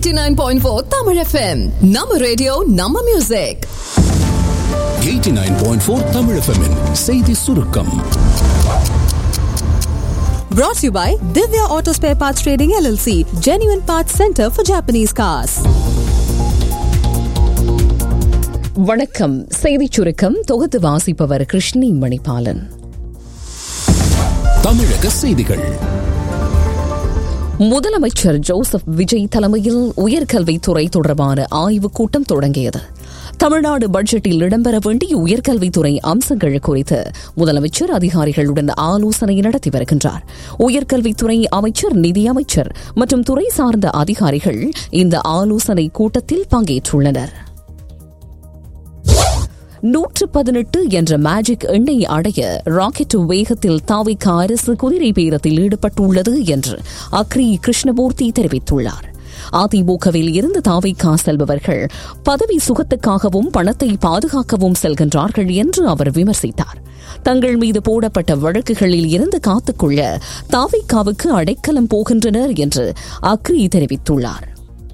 89.4 Tamil FM. நம்ம radio நம்ம music 89.4 Tamil FM -இன் செய்தி சுருக்கம் Brought to you by Divya Auto Spare Parts Trading LLC, genuine parts center for Japanese cars. வணக்கம் செய்திச் சுருக்கம் தொகுத்து வாசிப்பவர் கிருஷ்ணி மணிபாலன் தமிழக செய்திகள் முதலமைச்சர் ஜோசப் விஜய் தலைமையில் உயர்கல்வித்துறை தொடர்பான ஆய்வுக் கூட்டம் தொடங்கியது தமிழ்நாடு பட்ஜெட்டில் இடம்பெற வேண்டிய உயர்கல்வித்துறை அம்சங்கள் குறித்து முதலமைச்சர் அதிகாரிகளுடன் ஆலோசனை நடத்தி வருகின்றார் உயர்கல்வித்துறை அமைச்சர் நிதியமைச்சர் மற்றும் துறை சார்ந்த அதிகாரிகள் இந்த ஆலோசனை கூட்டத்தில் பங்கேற்றுள்ளனர் நூற்று பதினெட்டு என்ற மேஜிக் எண்ணை அடைய ராக்கெட் வேகத்தில் தாவிக்க அரசு குதிரை பேரத்தில் ஈடுபட்டுள்ளது என்று அக்ரி கிருஷ்ணமூர்த்தி தெரிவித்துள்ளார் அதிமுகவில் இருந்து தாவைக்கா செல்பவர்கள் பதவி சுகத்துக்காகவும் பணத்தை பாதுகாக்கவும் செல்கின்றார்கள் என்று அவர் விமர்சித்தார் தங்கள் மீது போடப்பட்ட வழக்குகளில் இருந்து காத்துக்கொள்ள தாவைக்காவுக்கு அடைக்கலம் போகின்றனர் என்று அக்ரி தெரிவித்துள்ளார்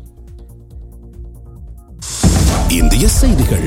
இந்திய செய்திகள்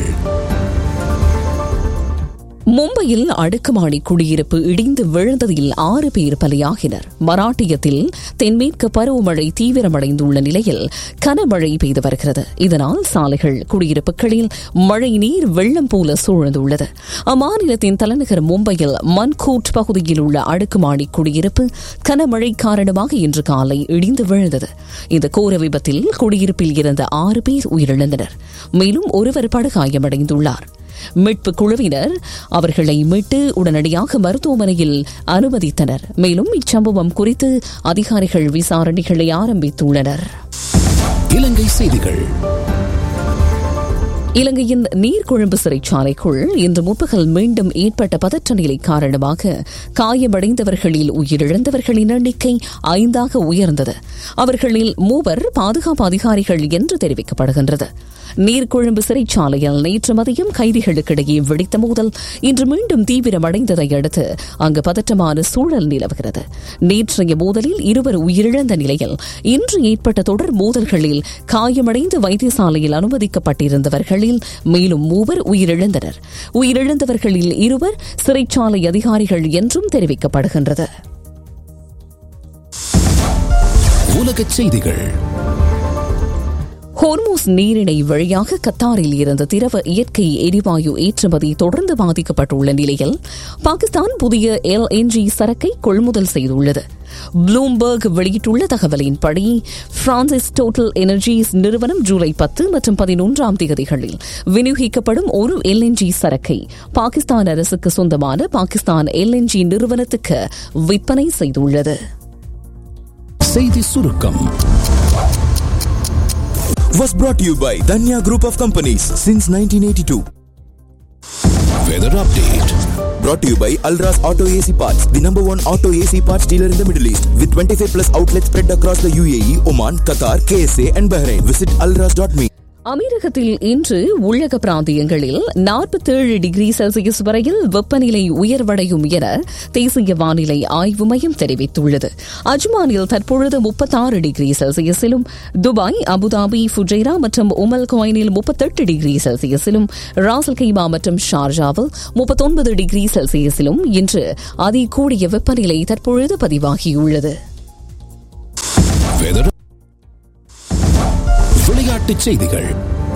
மும்பையில் அடுக்குமாடி குடியிருப்பு இடிந்து விழுந்ததில் ஆறு பேர் பலியாகினர் மராட்டியத்தில் தென்மேற்கு பருவமழை தீவிரமடைந்துள்ள நிலையில் கனமழை பெய்து வருகிறது இதனால் சாலைகள் குடியிருப்புகளில் மழை நீர் வெள்ளம் போல சூழ்ந்துள்ளது அம்மாநிலத்தின் தலைநகர் மும்பையில் மன்கூட் பகுதியில் உள்ள அடுக்குமாடி குடியிருப்பு கனமழை காரணமாக இன்று காலை இடிந்து விழுந்தது இந்த கோர விபத்தில் குடியிருப்பில் இருந்த ஆறு பேர் உயிரிழந்தனர் மேலும் ஒருவர் படுகாயமடைந்துள்ளார் மீட்பு குழுவினர் அவர்களை மீட்டு உடனடியாக மருத்துவமனையில் அனுமதித்தனர் மேலும் இச்சம்பவம் குறித்து அதிகாரிகள் விசாரணைகளை ஆரம்பித்துள்ளனர் இலங்கை செய்திகள் இலங்கையின் நீர்கொழும்பு சிறைச்சாலைக்குள் இன்று முற்பகல் மீண்டும் ஏற்பட்ட பதற்ற நிலை காரணமாக காயமடைந்தவர்களில் உயிரிழந்தவர்களின் எண்ணிக்கை ஐந்தாக உயர்ந்தது அவர்களில் மூவர் பாதுகாப்பு அதிகாரிகள் என்று தெரிவிக்கப்படுகின்றது நீர்கொழும்பு சிறைச்சாலையில் நேற்று மதியம் கைதிகளுக்கிடையே வெடித்த மோதல் இன்று மீண்டும் தீவிரமடைந்ததை அடுத்து அங்கு பதற்றமான சூழல் நிலவுகிறது நேற்றைய மோதலில் இருவர் உயிரிழந்த நிலையில் இன்று ஏற்பட்ட தொடர் மோதல்களில் காயமடைந்து வைத்தியசாலையில் அனுமதிக்கப்பட்டிருந்தவர்களில் மேலும் மூவர் உயிரிழந்தனர் உயிரிழந்தவர்களில் இருவர் சிறைச்சாலை அதிகாரிகள் என்றும் தெரிவிக்கப்படுகின்றது உலகச் செய்திகள் ஹோர்மூஸ் நீரிணை வழியாக கத்தாரில் இருந்த திரவ இயற்கை எரிவாயு ஏற்றுமதி தொடர்ந்து பாதிக்கப்பட்டுள்ள நிலையில் பாகிஸ்தான் புதிய எல்என்ஜி சரக்கை கொள்முதல் செய்துள்ளது ப்ளூம்பர்க் வெளியிட்டுள்ள தகவலின்படி பிரான்சிஸ் டோட்டல் எனர்ஜிஸ் நிறுவனம் ஜூலை பத்து மற்றும் பதினொன்றாம் தேதிகளில் விநியோகிக்கப்படும் ஒரு எல்என்ஜி சரக்கை பாகிஸ்தான் அரசுக்கு சொந்தமான பாகிஸ்தான் எல்என்ஜி நிறுவனத்துக்கு விற்பனை செய்துள்ளது செய்தி சுருக்கம் was brought to you by Danya Group of Companies since 1982. Weather update Brought to you by Alras Auto AC Parts, the number one auto AC parts dealer in the Middle East, with 25 plus outlets spread across the UAE, Oman, Qatar, KSA, and Bahrain. Visit alras.me. அமீரகத்தில் இன்று உள்ளக பிராந்தியங்களில் நாற்பத்தேழு degree Celsius வரையில் வெப்பநிலை உயர்வடையும் என தேசிய வானிலை ஆய்வு மையம் தெரிவித்துள்ளது அஜ்மானில் தற்பொழுது முப்பத்தாறு டிகிரி செல்சியஸிலும் துபாய் அபுதாபி ஃபுஜைரா மற்றும் உமல் கோயினில் முப்பத்தெட்டு டிகிரி செல்சியஸிலும் ராசல் கைமா மற்றும் ஷார்ஜாவில் முப்பத்தொன்பது டிகிரி செல்சியஸிலும் இன்று அதிகூடிய வெப்பநிலை தற்பொழுது பதிவாகியுள்ளது வெதர் விளையாட்டுச் செய்திகள்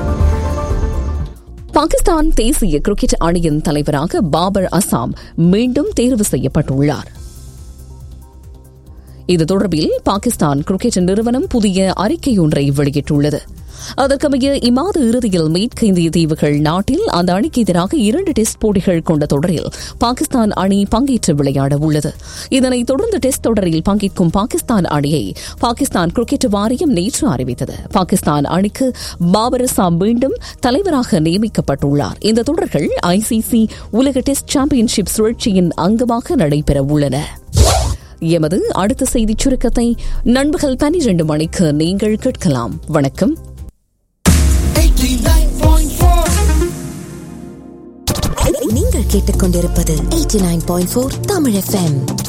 பாகிஸ்தான் தேசிய கிரிக்கெட் அணியின் தலைவராக பாபர் அசாம் மீண்டும் தேர்வு செய்யப்பட்டுள்ளார் இது தொடர்பில் பாகிஸ்தான் கிரிக்கெட் நிறுவனம் புதிய அறிக்கை ஒன்றை வெளியிட்டுள்ளது அதற்கமைய இம்மாத இறுதியில் மேற்கு இந்திய தீவுகள் நாட்டில் அந்த அணிக்கு எதிராக இரண்டு டெஸ்ட் போட்டிகள் கொண்ட தொடரில் பாகிஸ்தான் அணி பங்கேற்று விளையாட உள்ளது இதனைத் தொடர்ந்து டெஸ்ட் தொடரில் பங்கேற்கும் பாகிஸ்தான் அணியை பாகிஸ்தான் கிரிக்கெட் வாரியம் நேற்று அறிவித்தது பாகிஸ்தான் அணிக்கு பாபர் அசாம் மீண்டும் தலைவராக நியமிக்கப்பட்டுள்ளார் இந்த தொடர்கள் ஐசிசி உலக டெஸ்ட் சாம்பியன்ஷிப் சுழற்சியின் அங்கமாக நடைபெற உள்ளன எமது அடுத்த செய்திச் சுருக்கத்தை நண்பகல் பனிரெண்டு மணிக்கு நீங்கள் கேட்கலாம் வணக்கம் நீங்கள் கேட்டுக்கொண்டிருப்பது 89.4 தமிழ் எஃப்எம்